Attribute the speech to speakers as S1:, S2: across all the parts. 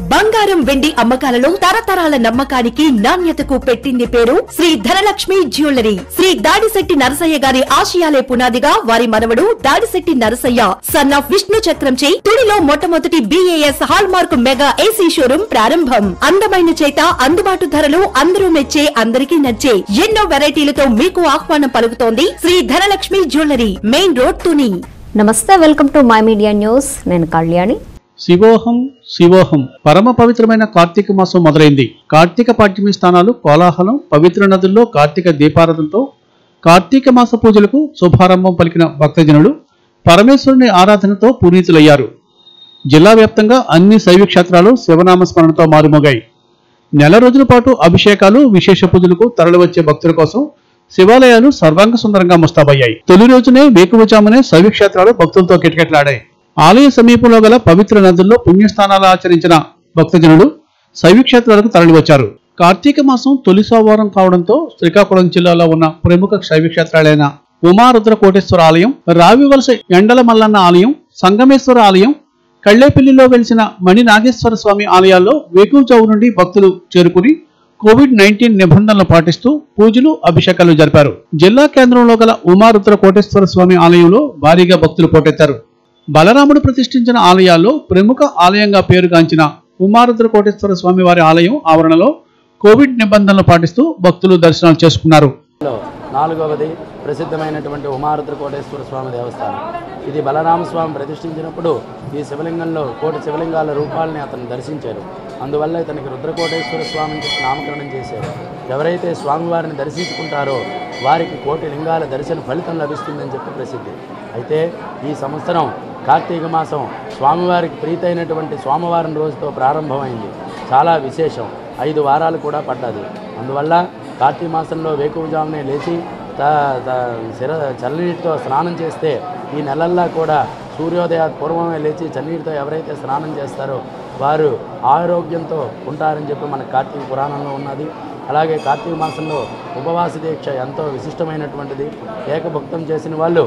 S1: బంగారం వెండి అమ్మకాలలో తరతరాల నమ్మకానికి నాణ్యతకు పెట్టింది పేరు శ్రీ ధనలక్ష్మి జ్యువెలరీ శ్రీ దాడిశెట్టి నరసయ్య గారి ఆశయాలే పునాదిగా వారి మనవడు దాడిశెట్టి నరసయ్య సన్ ఆఫ్ విష్ణు చక్రంచే తుడిలో మొట్టమొదటి BIS hallmark mega AC showroom ప్రారంభం అందమైన చేత అందుబాటు ధరలు అందరూ మెచ్చే అందరికీ నచ్చే ఎన్నో వెరైటీలతో మీకు ఆహ్వానం పలుకుతోంది Shri Dhanalakshmi jewellery main road Tuni
S2: నమస్తే welcome to my media news నేను కళ్యాణి
S3: శివోహం శివోహం పరమ పవిత్రమైన కార్తీక మాసం మొదలైంది కార్తీక పాఠ్యమి స్థానాలు కోలాహలం పవిత్ర నదుల్లో కార్తీక దీపారాధనతో కార్తీక మాస పూజలకు శుభారంభం పలికిన భక్తజనులు పరమేశ్వరుని ఆరాధనతో పునీతులయ్యారు జిల్లా వ్యాప్తంగా అన్ని శైవ క్షేత్రాలు శివనామ స్మరణతో మారుమోగాయి నెల రోజుల పాటు అభిషేకాలు విశేష పూజలకు తరలివచ్చే భక్తుల కోసం శివాలయాలు సర్వాంగ సుందరంగా ముస్తాబయ్యాయి తొలి రోజునే వేకువజామునే శైవ క్షేత్రాలు భక్తులతో కిటకిటలాడాయి ఆలయ సమీపంలో గల పవిత్ర నదుల్లో పుణ్యస్థానాలు ఆచరించిన భక్తజనులు శైవ క్షేత్రాలకు తరలివచ్చారు కార్తీక మాసం తొలి సోమవారం కావడంతో శ్రీకాకుళం జిల్లాలో ఉన్న ప్రముఖ శైవ క్షేత్రాలైన ఉమారుద్ర కోటేశ్వర ఆలయం రావివలస ఎండల మల్లన్న ఆలయం సంగమేశ్వర ఆలయం కళ్ళేపల్లిలో వెలిసిన మణి నాగేశ్వర స్వామి ఆలయాల్లో వేకువజావు నుండి భక్తులు చేరుకుని కోవిడ్ నైన్టీన్ నిబంధనలు పాటిస్తూ పూజలు అభిషేకాలు జరిపారు జిల్లా కేంద్రంలో గల ఉమారుద్ర కోటేశ్వర స్వామి ఆలయంలో భారీగా భక్తులు పోటెత్తారు బలరాముడు ప్రతిష్ఠించిన ఆలయాల్లో ప్రముఖ ఆలయంగా పేరుగాంచిన ఉమారుద్ర కోటేశ్వర స్వామి వారి ఆలయం ఆవరణలో కోవిడ్ నిబంధనలు పాటిస్తూ భక్తులు దర్శనాలు చేసుకున్నారు
S4: లో నాలుగవది ప్రసిద్ధమైనటువంటి ఉమారుద్ర కోటేశ్వర స్వామి దేవస్థానం ఇది బలరామ స్వామి ప్రతిష్ఠించినప్పుడు ఈ శివలింగంలో కోటి శివలింగాల రూపాలని అతను దర్శించారు అందువల్ల ఇతనికి రుద్రకోటేశ్వర స్వామిని చెప్పి నామకరణం చేశారు ఎవరైతే స్వామివారిని దర్శించుకుంటారో వారికి కోటి లింగాల దర్శన ఫలితం లభిస్తుందని చెప్పి ప్రసిద్ధి అయితే ఈ సంవత్సరం కార్తీక మాసం స్వామివారికి ప్రీతైనటువంటి సోమవారం రోజుతో ప్రారంభమైంది చాలా విశేషం ఐదు వారాలు కూడా పడ్డది అందువల్ల కార్తీక మాసంలో వేకువజామునే లేచి త త- శిర చల్లనీటితో స్నానం చేస్తే ఈ నెలల్లో కూడా సూర్యోదయ పూర్వమే లేచి చన్నీటితో ఎవరైతే స్నానం చేస్తారో వారు ఆరోగ్యంతో ఉంటారని చెప్పి మన కార్తీక పురాణంలో ఉన్నది అలాగే కార్తీక మాసంలో ఉపవాస దీక్ష ఎంతో విశిష్టమైనటువంటిది ఏకభుక్తం చేసిన వాళ్ళు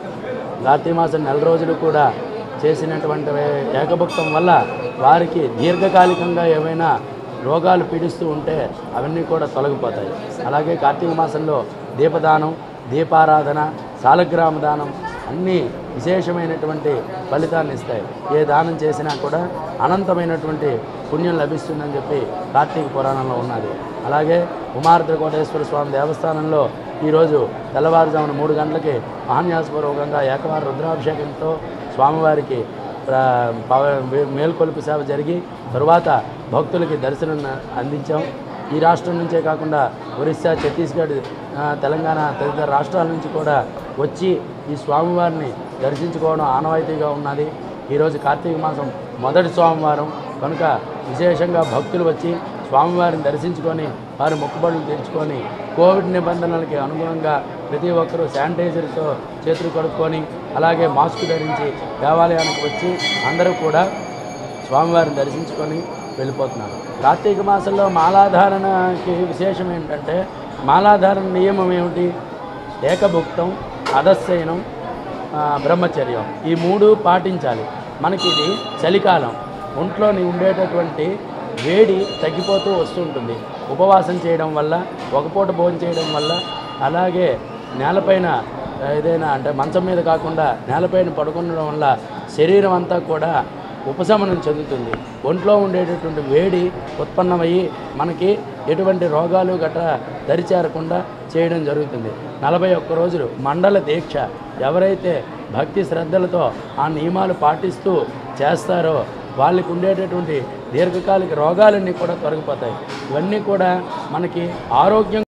S4: కార్తీక మాసం నెల రోజులు కూడా చేసినటువంటి ఏకభుక్తం వల్ల వారికి దీర్ఘకాలికంగా ఏమైనా రోగాలు పీడిస్తూ ఉంటే అవన్నీ కూడా తొలగిపోతాయి అలాగే కార్తీక మాసంలో దీపదానం దీపారాధన సాలగ్రామ దానం అన్నీ విశేషమైనటువంటి ఫలితాన్ని ఇస్తాయి ఏ దానం చేసినా కూడా అనంతమైనటువంటి పుణ్యం లభిస్తుందని చెప్పి కార్తీక పురాణంలో ఉన్నది అలాగే ఉమారుద్ర కోటేశ్వర స్వామి దేవస్థానంలో ఈరోజు తెల్లవారుజామున మూడు గంటలకి మహాన్యాసపూర్వకంగా ఏకవార రుద్రాభిషేకంతో స్వామివారికి ప్ర- పవ- మే- మేల్కొలుపు సేవ జరిగి తరువాత భక్తులకి దర్శనం అందించాం ఈ రాష్ట్రం నుంచే కాకుండా ఒరిస్సా ఛత్తీస్గఢ్ ఆ, తెలంగాణ తదితర రాష్ట్రాల నుంచి కూడా వచ్చి ఈ స్వామివారిని దర్శించుకోవడం ఆనవాయితీగా ఉన్నది ఈరోజు కార్తీక మాసం మొదటి సోమవారం కనుక విశేషంగా భక్తులు వచ్చి స్వామివారిని దర్శించుకొని వారి మొక్కుబడులు తెచ్చుకొని కోవిడ్ నిబంధనలకి అనుగుణంగా ప్రతి ఒక్కరూ శానిటైజర్తో చేతులు కడుక్కొని అలాగే మాస్క్ ధరించి దేవాలయానికి వచ్చి అందరూ కూడా స్వామివారిని దర్శించుకొని వెళ్ళిపోతున్నారు కార్తీక మాసంలో మాలాధారణకి విశేషం ఏంటంటే మాలాధారణ నియమం ఏమిటి ఏకభుక్తం అధశయనం ఆ, బ్రహ్మచర్యం ఈ మూడు పాటించాలి మనకి ఇది చలికాలం ఒంట్లోని ఉండేటటువంటి వేడి తగ్గిపోతూ వస్తుంటుంది ఉపవాసం చేయడం వల్ల ఒక పూట భోజనం చేయడం వల్ల అలాగే నేలపైన ఏదైనా అంటే మంచం మీద కాకుండా నేలపైన పడుకుండడం వల్ల శరీరం అంతా కూడా ఉపశమనం చెందుతుంది ఒంట్లో ఉండేటటువంటి వేడి ఉత్పన్నమయ్యి మనకి ఎటువంటి రోగాలు గట్రా దరిచేరకుండా చేయడం జరుగుతుంది నలభై ఒక్క రోజులు మండల దీక్ష ఎవరైతే భక్తి శ్రద్ధలతో ఆ నియమాలు పాటిస్తూ చేస్తారో వాళ్ళకి ఉండేటటువంటి దీర్ఘకాలిక రోగాలన్నీ కూడా తొలగిపోతాయి ఇవన్నీ కూడా మనకి ఆరోగ్యం